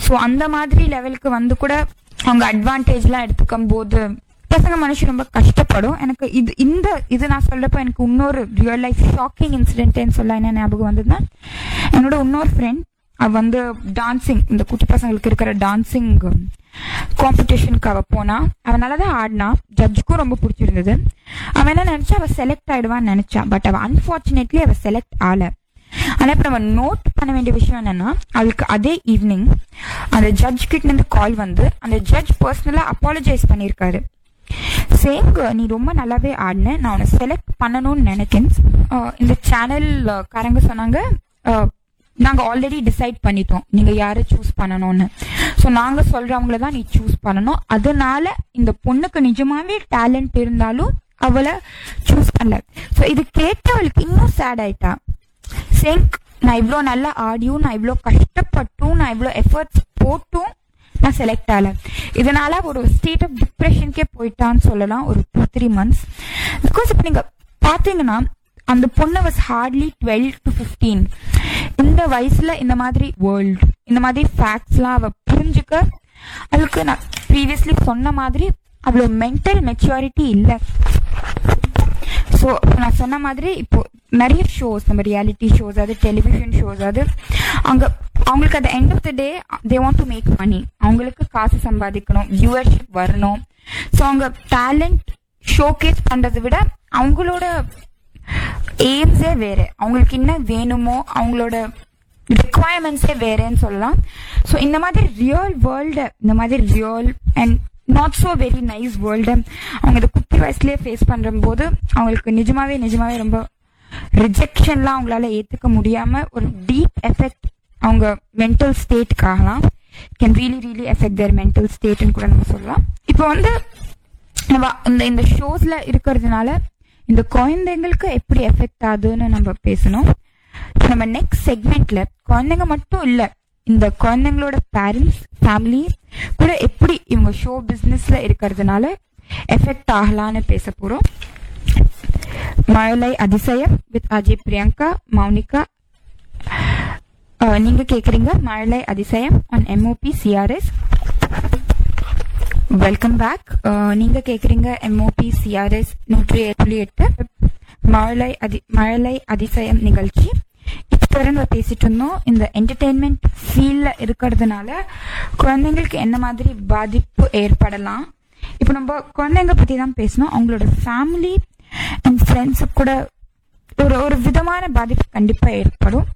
So அந்த மாதிரி லெவலுக்கு வந்து கூட அவங்க அட்வான்டேஜ்லாம் எடுத்துக்கும் போது பசங்க மனுஷன் ரொம்ப கஷ்டப்படும் எனக்கு இது இந்த இது நான் சொல்றப்ப எனக்கு இன்னொரு ரியல் லைஃப் ஷாக்கிங் இன்சிடென்ட்னு சொல்ல என்ன ஞாபகம் வந்ததுன்னா என்னோட இன்னொரு ஃப்ரெண்ட் அவ வந்து டான்சிங் இந்த குட்டி பசங்களுக்கு இருக்கிற டான்சிங் காம்படிஷனுக்கு அவ போனா அவ நல்லா தான் ஆடினா ஜட்ஜுக்கும் ரொம்ப பிடிச்சிருந்தது அவன் என்ன நினைச்சா அவ செலக்ட் ஆயிடுவான்னு நினைச்சா பட் அவ அன்பார்ச்சுனேட்லி அவ செலக்ட் ஆல ஆனா இப்ப நம்ம நோட் பண்ண வேண்டிய விஷயம் என்னன்னா அவளுக்கு அதே ஈவினிங் அந்த ஜட்ஜ் கிட்ட இருந்து கால் வந்து அந்த ஜட்ஜ் பர்சனலா அப்பாலஜைஸ் பண்ணியிருக்காரு சேங்க நீ ரொம்ப நல்லாவே ஆடின நான் உன்னை செலக்ட் பண்ணணும்னு நினைக்கேன் அஹ் இந்த சேனல் காரங்க சொன்னாங்க அஹ், நாங்க ஆல்ரெடி டிசைட் பண்ணிட்டோம் நீங்க யாரை சூஸ் பண்ணணும்னு ஸோ நாங்க சொல்றவங்கள தான் நீ சூஸ் பண்ணணும் அதனால இந்த பொண்ணுக்கு நிஜமாவே டேலண்ட் இருந்தாலும் அவளை சூஸ் பண்ணல ஸோ இது கேட்டு அவளுக்கு இன்னும் சேட் ஆயிட்டா சேங்க் நான் இவ்வளோ நல்லா ஆடியும் நான் இவ்வளோ கஷ்டப்பட்டும் நான் இவ்வளோ எஃபர்ட்ஸ் போட்டும் நான் செலக்ட் ஆகல இதனால ஒரு ஸ்டேட் ஆஃப் டிப்ரெஷனுக்கே போயிட்டான்னு சொல்லலாம் ஒரு டூ த்ரீ மந்த்ஸ் பிகாஸ் இப்போ நீங்கள் பார்த்தீங்கன்னா அந்த பொண்ணு was hardly twelve to fifteen இந்த வயசுல இந்த மாதிரி வேர்ல்டு இந்த மாதிரி ஃபேக்ட்ஸ்லாம் அவ புரிஞ்சுக்க அவளுக்கு நான் ப்ரீவியஸ்லி சொன்ன மாதிரி அவ்வளோ மென்டல் மெச்சூரிட்டி இல்லை ஸோ நான் சொன்ன மாதிரி இப்போ நிறைய ஷோஸ் நம்ம ரியாலிட்டி ஷோஸ் அது டெலிவிஷன் ஷோஸ் அது அங்கே அவங்களுக்கு at the end of the day they want to make money அவங்களுக்கு காசு சம்பாதிக்கணும் வியூவர்ஷிப் வரணும் ஸோ அவங்க டேலண்ட் ஷோகேஸ் பண்ணுறதை விட அவங்களோட எய்ம்ஸே வேறு அவங்களுக்கு என்ன வேணுமோ அவங்களோட ரிக்குவயர்மெண்ட்ஸே வேறேன்னு சொல்லலாம் ஸோ இந்த மாதிரி ரியல் வேர்ல்டு இந்த மாதிரி real and not so very nice world அவங்க இந்த குட்டி வயசுலேயே ஃபேஸ் பண்ணுற போது அவங்களுக்கு நிஜமாவே நிஜமாவே ரொம்ப ரிஜெக்ஷன்லாம் அவங்களால ஏற்றுக்க முடியாமல் ஒரு டீப் எஃபெக்ட் அவங்க மென்டல் ஸ்டேட்டுக்காகலாம் can really really effect their mental ஸ்டேட்னு கூட நம்ம சொல்லலாம் இப்போ வந்து நம்ம இந்த இந்த ஷோஸ்ல இருக்கிறதுனால இந்த குழந்தைங்களுக்கு எப்படி எஃபெக்ட் ஆகுதுன்னு நம்ம பேசணும் இப்ப நம்ம நெக்ஸ்ட் செக்மெண்ட்ல குழந்தைங்க மட்டும் இல்ல இந்த குழந்தைங்களோட பேரண்ட்ஸ் ஃபேமிலி கூட எப்படி இவங்க ஷோ பிஸ்னஸ்ல இருக்கிறதுனால எஃபெக்ட் ஆகலான்னு பேச போறோம் மழலை அதிசயம் வித் அஜய் பிரியங்கா மௌனிகா அஹ், நீங்க கேக்குறீங்க மழலை அதிசயம் on MOP CRS welcome back நீங்க கேக்குறீங்க எம்ஓபி சிஆர்எஸ் நூற்றி ஏழு புள்ளி எட்டு மழலை அதி மழலை அதிசயம் நிகழ்ச்சி இப்போ நம்ம பேசிட்டு இருந்தோம் இந்த என்டர்டெயின்மெண்ட் ஃபீல்ட்ல இருக்கிறதுனால குழந்தைங்களுக்கு என்ன மாதிரி பாதிப்பு ஏற்படலாம் இப்போ நம்ம குழந்தைங்க பத்தி தான் பேசணும் அவங்களோட ஃபேமிலி அண்ட் ஃப்ரெண்ட்ஸுக்கு கூட ஒரு ஒரு விதமான பாதிப்பு கண்டிப்பா ஏற்படும்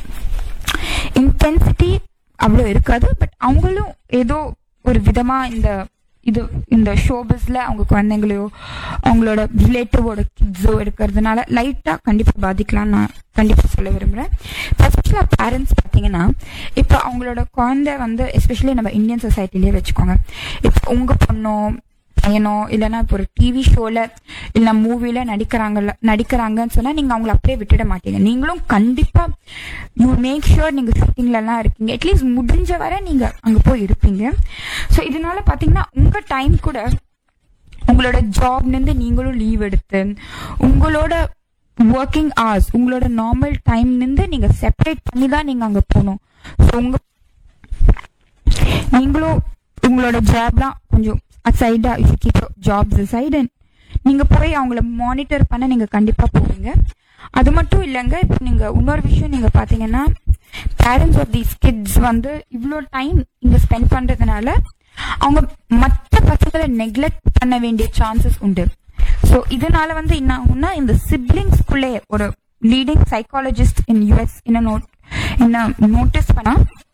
இன்டென்சிட்டி அவ்வளோ இருக்காது பட் அவங்களும் ஏதோ ஒரு விதமா இந்த இது இந்த ஷோபிஸ்ல அவங்க குழந்தைங்களையோ அவங்களோட ரிலேட்டிவோட கிட்ஸோ இருக்கிறதுனால லைட்டா கண்டிப்பா பாதிக்கலாம் நான் கண்டிப்பா சொல்ல விரும்புறேன் ஃபர்ஸ்ட்ல பேரண்ட்ஸ் பார்த்தீங்கன்னா இப்போ அவங்களோட குழந்தை வந்து எஸ்பெஷலி நம்ம இந்தியன் சொசைட்டிலேயே வச்சுக்கோங்க இப்போ உங்க பொண்ணோ பையனோ இல்லைன்னா இப்போ ஒரு டிவி ஷோல இல்ல மூவில நடிக்கிறாங்கல்ல நடிக்கிறாங்கன்னு சொன்னா நீங்க அவங்கள அப்படியே விட்டுட மாட்டீங்க நீங்களும் கண்டிப்பா யூ மேக் ஷுர் நீங்க ஷூட்டிங்ல எல்லாம் இருக்கீங்க அட்லீஸ்ட் முடிஞ்ச வரை நீங்க அங்க போய் இருப்பீங்க ஸோ இதனால பாத்தீங்கன்னா உங்க டைம் கூட உங்களோட ஜாப்ல இருந்து நீங்களும் லீவ் எடுத்து உங்களோட ஒர்க்கிங் ஹவர்ஸ் உங்களோட நார்மல் டைம்ல இருந்து நீங்க செப்பரேட் பண்ணி தான் நீங்க அங்க போகணும் ஸோ உங்க நீங்களும் உங்களோட ஜாப்லாம் கொஞ்சம் அசைடா யூ கீப் ஜாப்ஸ் அசைட் நீங்க போய் அவங்கள மானிட்டர் பண்ண நீங்க கண்டிப்பா போவீங்க அது மட்டும் இல்லைங்க இப்போ நீங்க இன்னொரு விஷயம் நீங்க பாத்தீங்கன்னா பேரண்ட்ஸ் ஆஃப் தீஸ் கிட்ஸ் வந்து இவ்வளோ டைம் இங்க ஸ்பெண்ட் பண்றதுனால அவங்க மற்ற பசங்களை நெக்லெக்ட் பண்ண வேண்டிய சான்சஸ் உண்டு ஸோ இதனால வந்து என்ன ஆகும்னா இந்த சிப்ளிங்ஸ்குள்ளே ஒரு லீடிங் சைக்காலஜிஸ்ட் இன் யூஎஸ் என்ன நோட் என்ன நோட்டீஸ் பண்ணா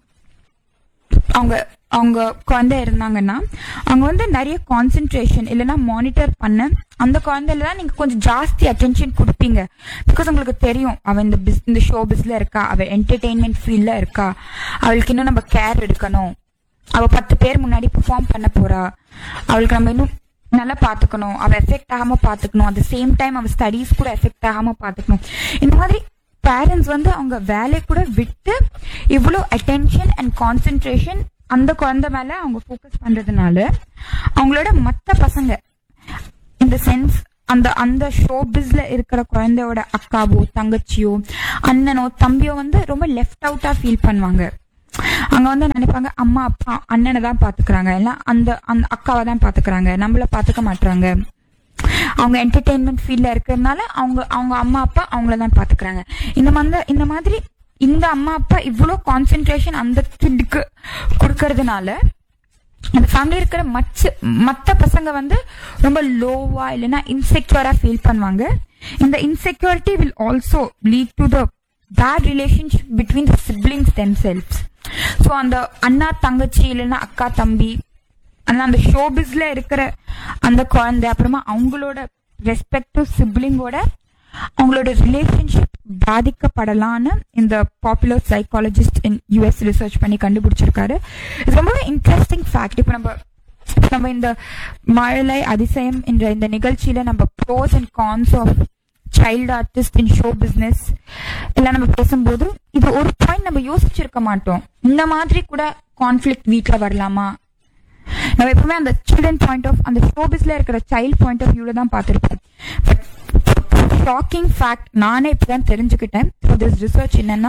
அவங்க அவங்க குழந்தை இருந்தாங்கன்னா அவங்க வந்து நிறைய கான்சென்ட்ரேஷன் இல்லைன்னா மானிட்டர் பண்ண அந்த குழந்தையில தான் நீங்க கொஞ்சம் ஜாஸ்தி அட்டென்ஷன் கொடுப்பீங்க பிகாஸ் உங்களுக்கு தெரியும் அவ இந்த பிஸ் இந்த ஷோ பிஸ்ல இருக்கா அவ என்டர்டெயின்மெண்ட் ஃபீல்ட்ல இருக்கா அவளுக்கு இன்னும் நம்ம கேர் எடுக்கணும் அவ பத்து பேர் முன்னாடி பெர்ஃபார்ம் பண்ண போறா அவளுக்கு நம்ம இன்னும் நல்லா பாத்துக்கணும் அவ எஃபெக்ட் ஆகாம பாத்துக்கணும் அட் சேம் டைம் அவ ஸ்டடீஸ் கூட எஃபெக்ட் ஆகாம பாத்துக்கணும் இந்த மாதிரி பேரண்ட்ஸ் வந்து அவங்க வேலையை கூட விட்டு இவ்வளோ அட்டென்ஷன் அண்ட் கான்சென்ட்ரேஷன் அந்த குழந்தை மேல அவங்க ஃபோக்கஸ் பண்றதுனால அவங்களோட மற்ற பசங்க இந்த சென்ஸ் அந்த அந்த ஷோபிஸ்ல இருக்கிற குழந்தையோட அக்காவோ தங்கச்சியோ அண்ணனோ தம்பியோ வந்து ரொம்ப லெஃப்ட் அவுட்டா ஃபீல் பண்ணுவாங்க அங்க வந்து நினைப்பாங்க அம்மா அப்பா அண்ணனை தான் பாத்துக்கிறாங்க எல்லாம் அந்த அந்த அக்காவை தான் பாத்துக்கிறாங்க நம்மள பாத்துக்க மாட்டாங்க அவங்க என்டர்டெயின்மெண்ட் ஃபீல்ட்ல இருக்கிறதுனால அவங்க அவங்க அம்மா அப்பா அவங்கள தான் பாத்துக்கிறாங்க இந்த மாதிரி இந்த மாதிரி இந்த அம்மா அப்பா இவ்வளோ கான்சென்ட்ரேஷன் அந்த கிட்க்கு கொடுக்கறதுனால அந்த ஃபேமிலி இருக்கிற மச்ச மற்ற பசங்க வந்து ரொம்ப லோவா இல்லைன்னா இன்செக்யூரா ஃபீல் பண்ணுவாங்க இந்த insecurity will also lead to the bad relationship between the siblings themselves so அந்த அண்ணா தங்கச்சி இல்லைன்னா அக்கா தம்பி ஆனா அந்த ஷோபிஸ்ல இருக்கிற அந்த குழந்தை அப்புறமா அவங்களோட ரெஸ்பெக்டிவ் சிப்ளிங்கோட அவங்களோட ரிலேஷன்ஷிப் பாதிக்கப்படலான்னு இந்த popular psychologist in US research பண்ணி கண்டுபிடிச்சிருக்காரு இது ரொம்பவே இன்ட்ரெஸ்டிங் ஃபேக்ட் இப்போ நம்ம நம்ம இந்த மழலை அதிசயம் என்ற இந்த நிகழ்ச்சியில நம்ம pros and cons of child artist in show business எல்லாம் நம்ம பேசும்போது இது ஒரு பாயிண்ட் நம்ம யோசிச்சிருக்க மாட்டோம் இந்த மாதிரி கூட கான்ஃபிளிக் வீட்ல வரலாமா நம்ம எப்பவுமே அந்த சில்ட்ரன் பாயிண்ட் ஆஃப் அந்த ஷோபிஸ்ல இருக்கிற சைல்ட் பாயிண்ட் ஆஃப் வியூல தான் பார்த்துருப்போம் பட் ஷாக்கிங் ஃபேக்ட் நானே இப்பதான் தெரிஞ்சுக்கிட்டேன் ஸோ திஸ் ரிசர்ச் என்னன்னா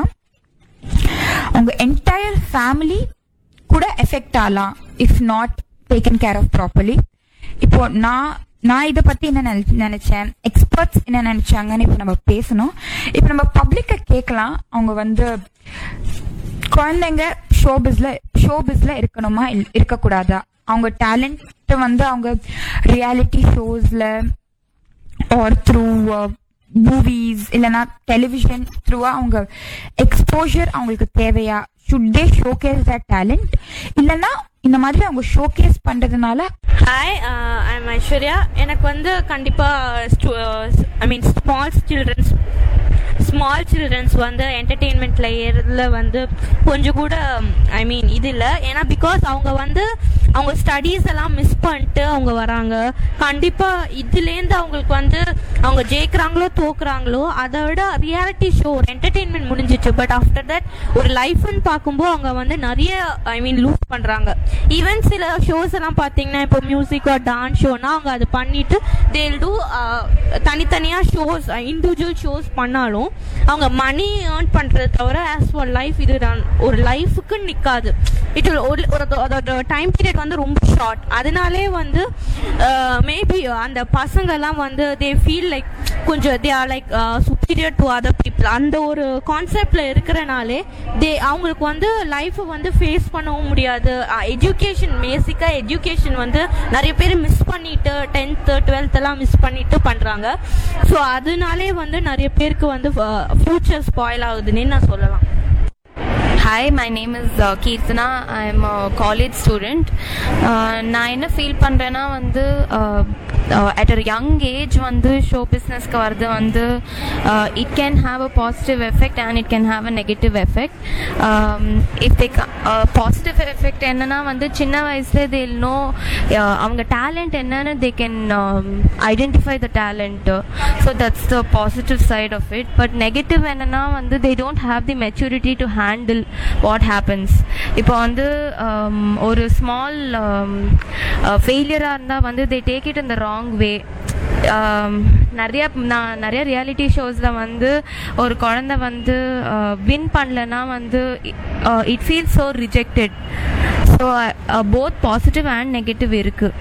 உங்க என்டையர் ஃபேமிலி கூட எஃபெக்ட் ஆகலாம் if not taken care of properly இப்போ நான் நான் இதை பத்தி என்ன நினை- நினைச்சேன் எக்ஸ்பர்ட்ஸ் என்ன நினைச்சாங்கன்னு இப்போ நம்ம பேசணும் இப்போ நம்ம பப்ளிக்கை கேட்கலாம் அவங்க வந்து குழந்தைங்க ஷோபிஸ்ல ஷோபிஸ்ல இருக்கணுமா இல்- இருக்கக்கூடாதா அவங்க டேலண்ட் வந்து அவங்க ரியாலிட்டி ஷோஸ்ல ஆர் த்ரூ மூவிஸ் இல்லைன்னா டெலிவிஷன் த்ரூவா அவங்க எக்ஸ்போஷர் அவங்களுக்கு தேவையா should they showcase the talent இல்லைன்னா இந்த மாதிரி அவங்க ஷோகேஸ் பண்றதுனால ஹாய் ஐம் ஐஸ்வர்யா எனக்கு வந்து கண்டிப்பாக I mean small childrens small childrens வந்து என்டர்டெயின்மெண்ட்ல ஏறதுல வந்து கொஞ்சம் கூட ஐ மீன் இது இல்லை ஏன்னா பிகாஸ் அவங்க வந்து அவங்க ஸ்டடீஸ் எல்லாம் மிஸ் பண்ணிட்டு அவங்க வராங்க கண்டிப்பாக இதுலேருந்து அவங்களுக்கு வந்து அவங்க ஜெயிக்கிறாங்களோ தோக்குறாங்களோ அதை விட ரியாலிட்டி ஷோ ஒரு என்டர்டெயின்மெண்ட் முடிஞ்சிச்சு பட் ஆஃப்டர் தட் ஒரு லைஃப்னு பார்க்கும்போது அவங்க வந்து நிறைய ஐ மீன் லூஸ் பண்ணுறாங்க ஈவன் சில ஷோஸ் எல்லாம் பார்த்தீங்கன்னா இப்போ மியூசிக்கோ டான்ஸ் ஷோனா அவங்க அது பண்ணிட்டு தேல் டூ தனித்தனியாக ஷோஸ் இண்டிவிஜுவல் ஷோஸ் பண்ணாலும் அவங்க மணி ஏர்ன் பண்ணுறது தவிர ஆஸ் ஃபார் லைஃப் இது நான் ஒரு லைஃபுக்கு நிற்காது இட் ஒரு ஒரு அதோட டைம் பீரியட் வந்து ரொம்ப ஷார்ட் அதனாலே வந்து மேபி அந்த பசங்கெல்லாம் வந்து தே ஃபீல் லைக் கொஞ்சம் they are like superior to other people அந்த ஒரு கான்செப்ட்ல இருக்கிறனாலே தே அவங்களுக்கு வந்து லைஃப்பை வந்து ஃபேஸ் பண்ணவும் முடியாது எஜுகேஷன் பேசிக்காக எஜுகேஷன் வந்து நிறைய பேர் மிஸ் பண்ணிட்டு டென்த்து டுவெல்த் எல்லாம் மிஸ் பண்ணிட்டு பண்ணுறாங்க ஸோ அதனாலே வந்து நிறைய பேருக்கு வந்து ஃபியூச்சர் ஸ்பாயில் ஆகுதுன்னே நான் சொல்லலாம் hi my name is Keerthana I am college student நான் என்ன ஃபீல் பண்ணுறேன்னா வந்து அட் அ யங் ஏஜ் வந்து ஷோ பிஸ்னஸ்க்கு வர்றது வந்து it can have a positive effect and it can have a negative effect if they positive effect என்னன்னா வந்து சின்ன வயசுல தே நோ அவங்க டேலண்ட் என்னன்னு they can identify the talent so that's the positive side of it but negative என்னன்னா வந்து they don't have the maturity to handle what happens இப்போ வந்து um, ஒரு ஸ்மால் ஃபெயிலியராக இருந்தால் வந்து தே டேக் இட் இந்த ராங் வே நிறைய நான் நிறைய ரியாலிட்டி ஷோஸில் வந்து ஒரு குழந்தை வந்து வின் பண்ணலன்னா வந்து it feel so rejected so both positive and negative இருக்குது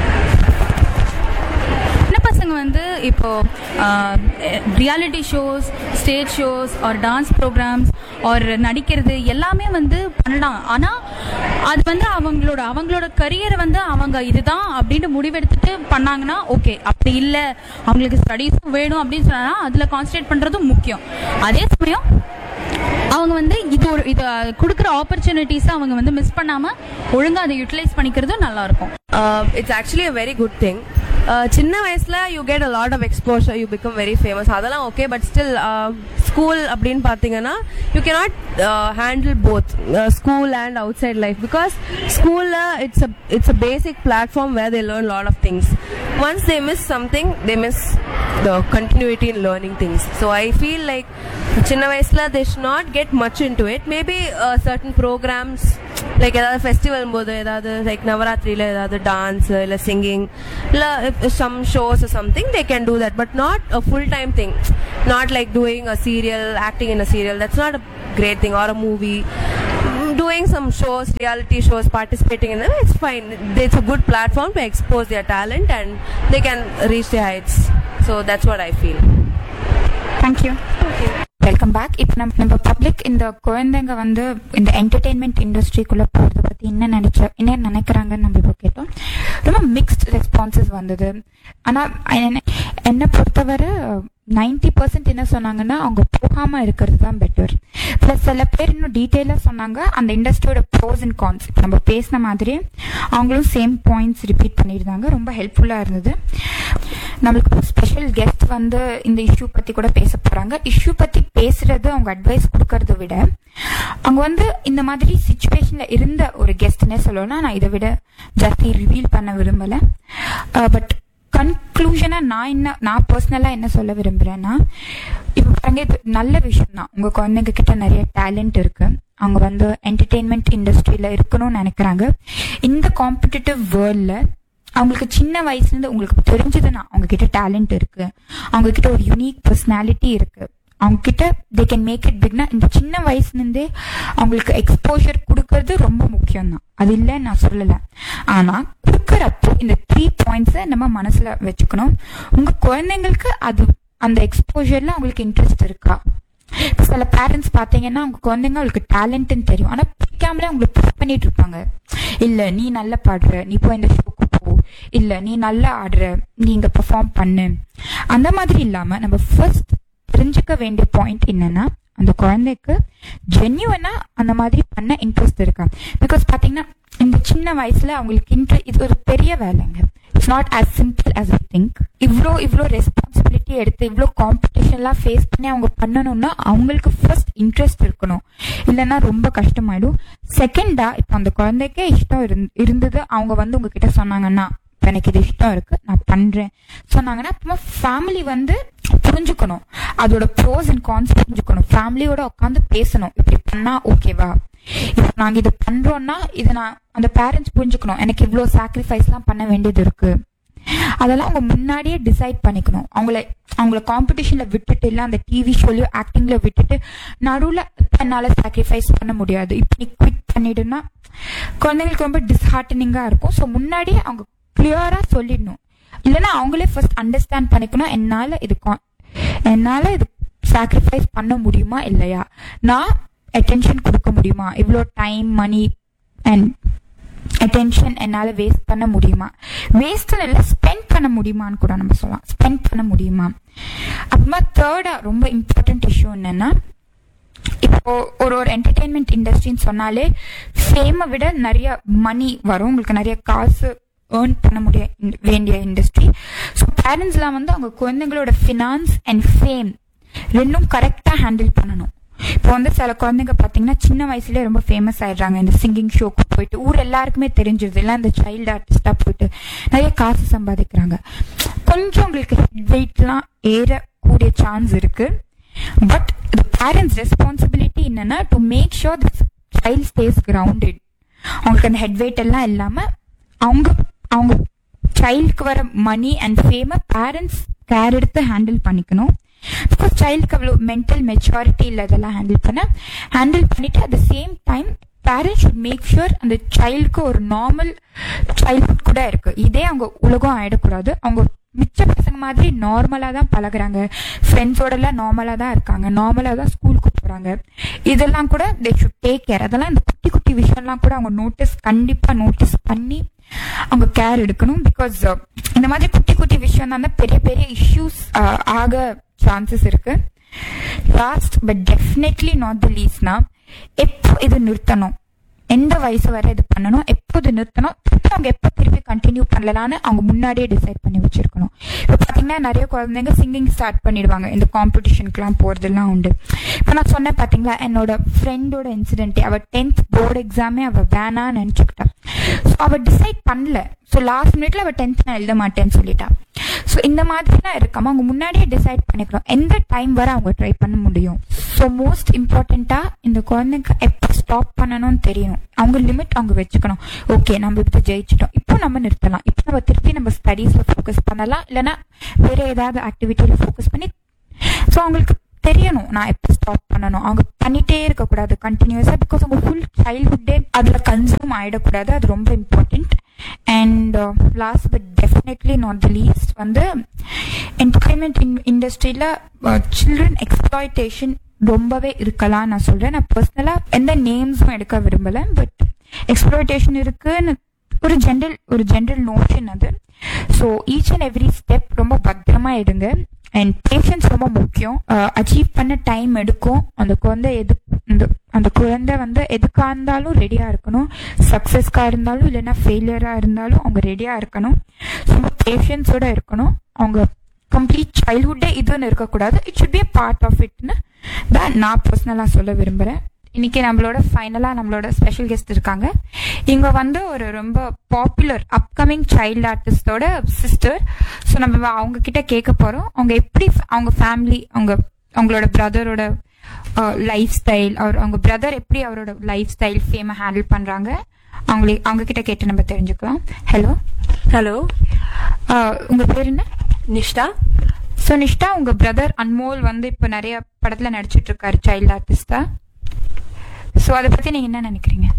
சின்ன பசங்க வந்து இப்போ ரியாலிட்டி ஷோஸ் ஸ்டேஜ் ஷோஸ் ஒரு டான்ஸ் ப்ரோக்ராம்ஸ் ஒரு நடிக்கிறது எல்லாமே வந்து பண்ணலாம் ஆனால் அது வந்து அவங்களோட அவங்களோட கரியரை வந்து அவங்க இதுதான் அப்படின்னு முடிவெடுத்துட்டு பண்ணாங்கன்னா ஓகே அப்படி இல்லை அவங்களுக்கு ஸ்டடீஸும் வேணும் அப்படின்னு சொன்னா அதில் கான்சன்ட்ரேட் பண்ணுறதும் முக்கியம் அதே சமயம் அவங்க வந்து இது ஒரு இது கொடுக்குற ஆப்பர்ச்சுனிட்டிஸை அவங்க வந்து மிஸ் பண்ணாமல் ஒழுங்காக அதை யூட்டிலைஸ் பண்ணிக்கிறதும் நல்லா இருக்கும் it's actually a very good thing சின்ன வயசில் you get a lot of exposure you become very famous அதெல்லாம் ஓகே பட் ஸ்டில் ஸ்கூல் அப்படின்னு பார்த்தீங்கன்னா you cannot handle both school and outside life because ஸ்கூலில் it's a it's a basic platform where they learn lot of things once they miss something they miss the continuity in learning things so I feel like சின்ன வயசில் they should not get much into it maybe certain programs like ஏதாவது festival போது ஏதாவது like நவராத்திரியில் ஏதாவது dance இல்லை singing இல்லை some shows something they can do that but not a full time thing not like doing a serial acting in a serial that's not a great thing or a movie doing some shows, reality shows, participating in them, it's fine. It's a good platform to expose their talent and they can reach their heights. So that's what I feel. Thank you welcome back இப்போ நம்ம நம்ம public இந்த குழந்தைங்க வந்து இந்த entertainment இண்டஸ்ட்ரிக்குள்ள போகிறத பற்றி என்ன நினைச்ச என்ன நினைக்கிறாங்கன்னு நம்ம இப்போ கேட்டோம் ரொம்ப மிக்ஸ்ட் ரெஸ்பான்சஸ் வந்தது ஆனால் என்னை பொறுத்தவரை நைன்டி பர்சன்ட் என்ன சொன்னாங்கன்னா அவங்க போகாமல் இருக்கிறது தான் பெட்டர் ப்ளஸ் சில பேர் இன்னும் டீட்டெயிலாக சொன்னாங்க அந்த இண்டஸ்ட்ரியோட ப்ரோஸ் அண்ட் கான்ஸ் இப்போ நம்ம பேசின மாதிரி அவங்களும் சேம் பாயிண்ட்ஸ் ரிப்பீட் பண்ணியிருந்தாங்க ரொம்ப ஹெல்ப்ஃபுல்லாக இருந்தது நம்மளுக்கு ஸ்பெஷல் கெஸ்ட் வந்து இந்த இஷ்யூ பற்றி கூட பேச போகிறாங்க இஷ்யூ பற்றி பேசுறது அவங்க அட்வைஸ் கொடுக்கறத விட அவங்க வந்து இந்த மாதிரி சுச்சுவேஷனில் இருந்த ஒரு கெஸ்ட்னே சொல்லணும்னா நான் இதை விட ஜாஸ்தி ரிவீல் பண்ண விரும்பலை பட் கன்க்ளூஷனாக நான் என்ன நான் பர்சனலாக என்ன சொல்ல விரும்புகிறேன்னா இப்போ பாருங்க இது நல்ல விஷயம் தான் உங்கள் குழந்தைங்க கிட்ட நிறைய டேலண்ட் இருக்கு அவங்க வந்து என்டர்டெயின்மெண்ட் இண்டஸ்ட்ரியில் இருக்கணும்னு நினைக்கிறாங்க இந்த காம்படிட்டிவ் வேர்ல்டில் அவங்களுக்கு சின்ன வயசுலேருந்து உங்களுக்கு தெரிஞ்சதுன்னா அவங்க கிட்ட டேலண்ட் இருக்கு அவங்க கிட்ட ஒரு யூனிக் பர்சனாலிட்டி இருக்கு அவங்க கிட்ட தே கேன் மேக் இட் பிக்னா இந்த சின்ன வயசுலேருந்தே அவங்களுக்கு எக்ஸ்போஷர் கொடுக்கறது ரொம்ப முக்கியம் தான் அது இல்லைன்னு நான் சொல்லலை ஆனால் கொடுக்குறப்போ இந்த த்ரீ பாயிண்ட்ஸை நம்ம மனசில் வச்சுக்கணும் உங்கள் குழந்தைங்களுக்கு அது அந்த எக்ஸ்போஷரில் அவங்களுக்கு இன்ட்ரெஸ்ட் இருக்கா இப்போ சில பேரண்ட்ஸ் பார்த்தீங்கன்னா அவங்க குழந்தைங்க அவங்களுக்கு டேலண்ட்னு தெரியும் ஆனால் பிடிக்காமலே அவங்களுக்கு புஷ் பண்ணிட்டு இருப்பாங்க இல்லை நீ நல்லா பாடுற நீ போய் இந்த ஷோக்கு போ இல்லை நீ நல்லா ஆடுற நீ இங்கே பெர்ஃபார்ம் பண்ணு அந்த மாதிரி இல்லாமல் நம்ம ஃபர்ஸ்ட் தெரிஞ்சுக்க வேண்டிய பாயிண்ட் என்னன்னா அந்த குழந்தைக்கு ஜென்யூனா அந்த மாதிரி பண்ண இன்ட்ரெஸ்ட் இருக்கா பிகாஸ் பார்த்தீங்கன்னா இந்த சின்ன வயசுல அவங்களுக்கு இன்ட்ரெ இது ஒரு பெரிய வேலைங்க it's not as simple as we think இவ்வளோ இவ்வளோ ரெஸ்பான்சிபிலிட்டி எடுத்து இவ்வளோ காம்படிஷன்லாம் ஃபேஸ் பண்ணி அவங்க பண்ணணும்னா அவங்களுக்கு ஃபர்ஸ்ட் இன்ட்ரெஸ்ட் இருக்கணும் இல்லைன்னா ரொம்ப கஷ்டமாயிடும் செகண்டா இப்போ அந்த குழந்தைக்கே இஷ்டம் இருந் இருந்தது அவங்க வந்து உங்ககிட்ட சொன்னாங்கன்னா "இப்ப எனக்கு இது இஷ்டம் இருக்கு நான் பண்றேன் சொன்னாங்கன்னா அப்புறமா ஃபேமிலி வந்து புரிஞ்சுக்கணும் அதோட ப்ரோஸ் அண்ட் கான்ஸ் புரிஞ்சுக்கணும் ஃபேமிலியோட உட்காந்து பேசணும் இப்படி பண்ணா ஓகேவா இப்போ நாங்க இது பண்றோம்னா இதை நான் அந்த பேரண்ட்ஸ் புரிஞ்சுக்கணும் எனக்கு இவ்வளோ சாக்ரிஃபைஸ்லாம் பண்ண வேண்டியது இருக்கு அதெல்லாம் அவங்க முன்னாடியே டிசைட் பண்ணிக்கணும் அவங்கள அவங்கள காம்படிஷன்ல விட்டுட்டு இல்லை அந்த டிவி ஷோலையோ ஆக்டிங்ல விட்டுட்டு நடுவில் என்னால் சாக்ரிஃபைஸ் பண்ண முடியாது இப்போ நீ குவிட் பண்ணிடுனா குழந்தைங்களுக்கு ரொம்ப டிஸ்ஹார்டனிங்காக இருக்கும் ஸோ முன்னாடியே அவங்க கிளியராக சொல்லிடணும் இல்லைன்னா அவங்களே ஃபர்ஸ்ட் அண்டர்ஸ்டாண்ட் பண்ணிக்கணும் என்னால் இது con- என்னால் இது சாக்ரிஃபைஸ் பண்ண முடியுமா இல்லையா நான் அட்டென்ஷன் கொடுக்க முடியுமா இவ்வளோ டைம் மணி அண்ட் அட்டென்ஷன் என்னால் வேஸ்ட் பண்ண முடியுமா வேஸ்ட் இல்லை ஸ்பெண்ட் பண்ண முடியுமான்னு கூட நம்ம சொல்லலாம் ஸ்பெண்ட் பண்ண முடியுமா அப்புறமா தேர்டாக ரொம்ப இம்பார்ட்டன்ட் இஷ்யூ என்னன்னா இப்போ ஒரு ஒரு என்டர்டெயின்மெண்ட் இண்டஸ்ட்ரின்னு சொன்னாலே ஃபேமை விட நிறைய மணி வரும் உங்களுக்கு நிறைய காசு ஏர்ன் பண்ண முடிய வேண்டிய இண்டஸ்ட்ரி ஸோ பேரண்ட்ஸ்லாம் வந்து அவங்க குழந்தைங்களோட ஃபினான்ஸ் அண்ட் ஃபேம் ரெண்டும் கரெக்டாக ஹேண்டில் பண்ணணும் இப்போ வந்து சில குழந்தைங்க பார்த்தீங்கன்னா சின்ன வயசுலேயே ரொம்ப ஃபேமஸ் ஆயிடுறாங்க இந்த சிங்கிங் ஷோக்கு போயிட்டு ஊர் எல்லாருக்குமே தெரிஞ்சிருது இல்லை இந்த சைல்டு ஆர்டிஸ்டாக போயிட்டு நிறைய காசு சம்பாதிக்கிறாங்க கொஞ்சம் உங்களுக்கு ஹெட் வெயிட்லாம் ஏறக்கூடிய சான்ஸ் இருக்கு பட் the parents ரெஸ்பான்சிபிலிட்டி என்னன்னா to make sure this child stays grounded அவங்களுக்கு அந்த ஹெட் வெயிட் எல்லாம் இல்லாம அவங்க அவங்க சைல்டுக்கு வர மணி அண்ட் ஃபேமை பேரண்ட்ஸ் கேர் எடுத்து ஹேண்டில் பண்ணிக்கணும் பிகாஸ் சைல்டுக்கு அவ்வளோ மென்டல் மெச்சாரிட்டி இல்லை அதெல்லாம் ஹேண்டில் பண்ண ஹேண்டில் பண்ணிட்டு at the same time parents should make sure அந்த சைல்டுக்கு ஒரு நார்மல் சைல்ட்ஹுட் கூட இருக்கு இதே அவங்க உலகம் ஆயிடக்கூடாது அவங்க மிச்ச பசங்க மாதிரி நார்மலாக தான் பழகுறாங்க ஃப்ரெண்ட்ஸோடலாம் நார்மலாக தான் இருக்காங்க நார்மலாக தான் ஸ்கூலுக்கு போகிறாங்க இதெல்லாம் கூட தே ஷுட் டேக் கேர் அதெல்லாம் இந்த குட்டி குட்டி விஷயம்லாம் கூட அவங்க நோட்டீஸ் கண்டிப்பாக நோட்டீஸ் பண்ணி அவங்க கேர் எடுக்கணும் பிகாஸ் இந்த மாதிரி குட்டி குட்டி விஷயம் தான் பெரிய பெரிய இஷ்யூஸ் ஆக சான்சஸ் இருக்கு last but definitely not the லீஸ்ட்னா எப்போ இது நிறுத்தணும் எந்த வயசு வரை இது பண்ணணும் எப்போ இது நிறுத்தணும் திருப்பி அவங்க எப்போ திருப்பி கண்டினியூ பண்ணலான்னு அவங்க முன்னாடியே டிசைட் பண்ணி வச்சிருக்கணும் இப்போ பார்த்தீங்கன்னா நிறைய குழந்தைங்க சிங்கிங் ஸ்டார்ட் பண்ணிடுவாங்க இந்த காம்படிஷனுக்குலாம் போகிறதெல்லாம் உண்டு இப்போ நான் சொன்னேன் பார்த்தீங்களா என்னோட ஃப்ரெண்டோட இன்சிடென்ட் அவள் டென்த் போர்டு எக்ஸாமே அவள் வேணான்னு நினச்சிக்கிட்டா ஸோ அவள் டிசைட் பண்ணல ஸோ லாஸ்ட் மினிட்ல அவள் டென்த் நான் எழுத மாட்டேன்னு சொல்லிட்டா ஸோ இந்த மாதிரிலாம் இருக்காம அவங்க முன்னாடியே டிசைட் பண்ணிக்கணும் எந்த டைம் வரை அவங்க ட்ரை பண்ண முடியும் ஸோ மோஸ்ட் இம்பார்ட்டண்ட்டாக இந்த குழந்தைங்க எப்போ ஸ்டாப் பண்ணணும்னு தெரியணும் அவங்க லிமிட் அவங்க வச்சுக்கணும் ஓகே நம்ம இப்போ ஜெயிச்சிட்டோம் இப்போ நம்ம நிறுத்தலாம் இப்போ நம்ம திருப்பி நம்ம ஸ்டடீஸில் ஃபோக்கஸ் பண்ணலாம் இல்லைன்னா வேற ஏதாவது ஆக்டிவிட்டியில் ஃபோக்கஸ் பண்ணி ஸோ அவங்களுக்கு தெரியணும் நான் எப்போ ஸ்டாப் பண்ணணும் அவங்க பண்ணிட்டே இருக்கக்கூடாது கண்டினியூஸாக பிகாஸ் அவங்க ஃபுல் சைல்ட்ஹுட்டே அதில் கன்சியூம் ஆகிடக்கூடாது அது ரொம்ப important and last but definitely not the least வந்து என்டர்டைன்மெண்ட் இன் இண்டஸ்ட்ரியில் சில்ட்ரன் எக்ஸ்ப்ளாய்டேஷன் ரொம்பவே இருக்கலாம் நான் சொல்கிறேன் நான் பர்சனலாக எந்த நேம்ஸும் எடுக்க விரும்பலை பட் எக்ஸ்ப்ளாய்டேஷன் இருக்குன்னு ஒரு ஜென்ரல் ஒரு ஜென்ரல் நோஷன் அது so each and every step ரொம்ப பத்திரமா எடுங்க அண்ட் பேஷன்ஸ் ரொம்ப முக்கியம் அச்சீவ் பண்ண டைம் எடுக்கும் அந்த குழந்தை எது இந்த அந்த குழந்தை வந்து எதுக்காக இருந்தாலும் ரெடியாக இருக்கணும் சக்ஸஸ்க்காக இருந்தாலும் இல்லைன்னா ஃபெயிலியராக இருந்தாலும் அவங்க ரெடியாக இருக்கணும் ரொம்ப பேஷன்ஸோட இருக்கணும் அவங்க கம்ப்ளீட் சைல்ட்ஹுட்டே இதுன்னு இருக்கக்கூடாது it should be a part of இட்னு தான் நான் பர்சனலாக சொல்ல விரும்புகிறேன் இன்னைக்கு நம்மளோட ஃபைனலாக நம்மளோட ஸ்பெஷல் கெஸ்ட் இருக்காங்க இவங்க வந்து ஒரு ரொம்ப பாப்புலர் அப்கமிங் சைல்டு ஆர்டிஸ்டோட சிஸ்டர் ஸோ நம்ம அவங்க கிட்ட கேட்க போகிறோம் அவங்க எப்படி அவங்க ஃபேமிலி அவங்க அவங்களோட பிரதரோட லைஃப் ஸ்டைல் அவர் அவங்க பிரதர் எப்படி அவரோட லைஃப் ஸ்டைல் ஃபேமை ஹேண்டில் பண்ணுறாங்க அவங்களே அவங்க கிட்ட கேட்டு நம்ம தெரிஞ்சுக்கலாம் ஹலோ ஹலோ உங்கள் பேர் என்ன நிஷ்டா ஸோ நிஷ்டா உங்க பிரதர் அன்மோல் வந்து இப்போ நிறைய படத்துல நடிச்சிட்டு இருக்காரு சைல்டு ஆர்டிஸ்டா ஸோ அதை பத்தி நீங்க என்ன நினைக்கிறீங்க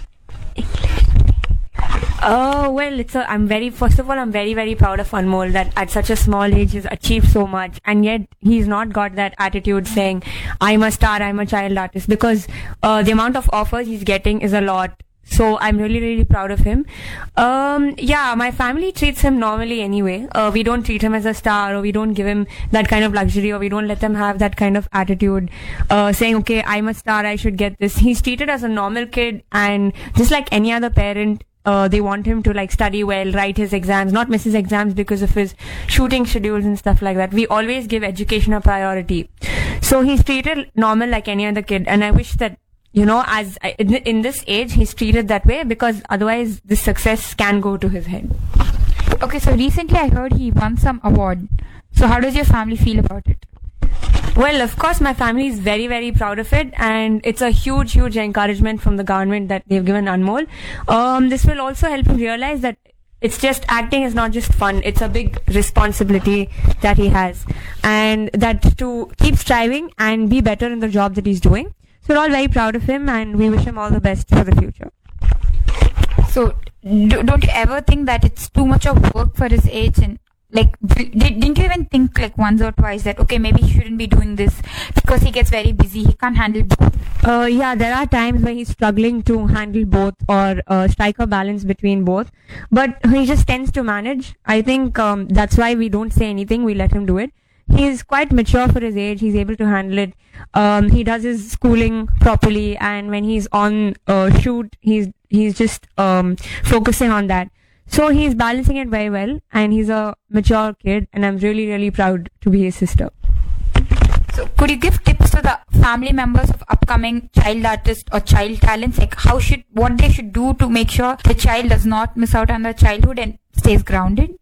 Uh, well, it's a, I'm very, first of all, I'm very, very proud of Anmol that at such a small age he's achieved so much and yet he's not got that attitude saying, I'm a star, I'm a child artist because uh, the amount of offers he's getting is a lot. So I'm really, really proud of him. Um, yeah, my family treats him normally anyway. Uh, we don't treat him as a star or we don't give him that kind of luxury or we don't let them have that kind of attitude, uh, saying, okay, I'm a star, I should get this. He's treated as a normal kid and just like any other parent, uh, they want him to like study well, write his exams, not miss his exams because of his shooting schedules and stuff like that. We always give education a priority. So he's treated normal like any other kid and I wish that you know, as in, in this age, he's treated that way because otherwise, this success can go to his head. Okay, so recently I heard he won some award. So how does your family feel about it? Well, of course, my family is very, very proud of it, and it's a huge, huge encouragement from the government that they've given Anmol. Um, this will also help him realize that it's just acting is not just fun; it's a big responsibility that he has, and that to keep striving and be better in the job that he's doing. So we're all very proud of him, and we wish him all the best for the future. So do, don't you ever think that it's too much of work for his age and like did, didn't you even think like once or twice that okay maybe he shouldn't be doing this because he gets very busy he can't handle both Uh, yeah, there are times where he's struggling to handle both or uh, strike a balance between both, but he just tends to manage. I think um, that's why we don't say anything; we let him do it. He's quite mature for his age. He's able to handle it. Um, he does his schooling properly, and when he's on uh, shoot, he's he's just um, focusing on that. So he's balancing it very well, and he's a mature kid, and I'm really really proud to be his sister. so could you give tips to the family members of upcoming child artists or child talents like how should what they should do to make sure the child does not miss out on their childhood and stays grounded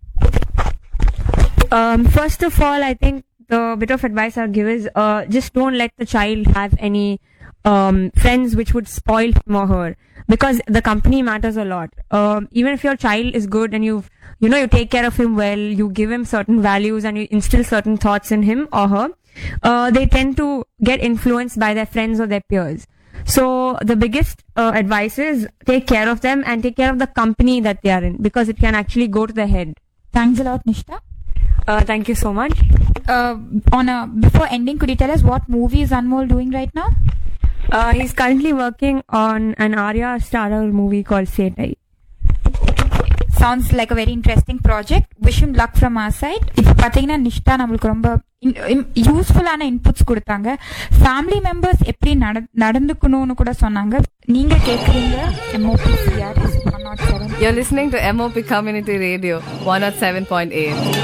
Um, first of all, I think the bit of advice I'll give is uh, just don't let the child have any um, friends which would spoil him or her because the company matters a lot. Um, even if your child is good and you've you know you take care of him well, you give him certain values and you instill certain thoughts in him or her, uh, they tend to get influenced by their friends or their peers. So the biggest uh, advice is take care of them and take care of the company that they are in because it can actually go to the head. thanks a lot nishta Uh, thank you so much. uh, on a before ending could you tell us what movie is anmol doing right now Uh, he's currently working on an Arya Starrer movie called Setai. sounds like a very interesting project wish him luck from our side இப்போ பார்த்தீங்கன்னா நிஷ்டா நம்மளுக்கு ரொம்ப யூஸ்ஃபுல்லான inputs கொடுத்தாங்க family members எப்படி நட நடந்துக்கணும்னு கூட சொன்னாங்க நீங்க கேட்குறீங்க MOP CR one nought seven You're listening to MOP Community Radio 107.8.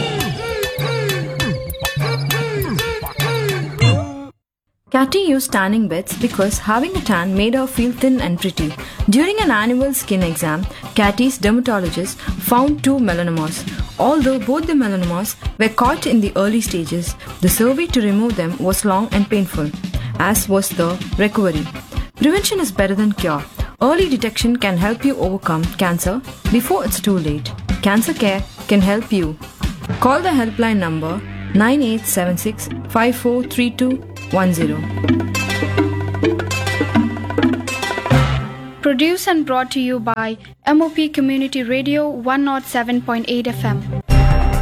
Catty used tanning beds because having a tan made her feel thin and pretty. During an annual skin exam, Catty's dermatologist found two melanomas. Although both the melanomas were caught in the early stages, the survey to remove them was long and painful, as was the recovery. Prevention is better than cure. Early detection can help you overcome cancer before it's too late. Cancer Care can help you. Call the helpline number 9876 5432 Produced and brought to you by MOP Community Radio 107.8 FM.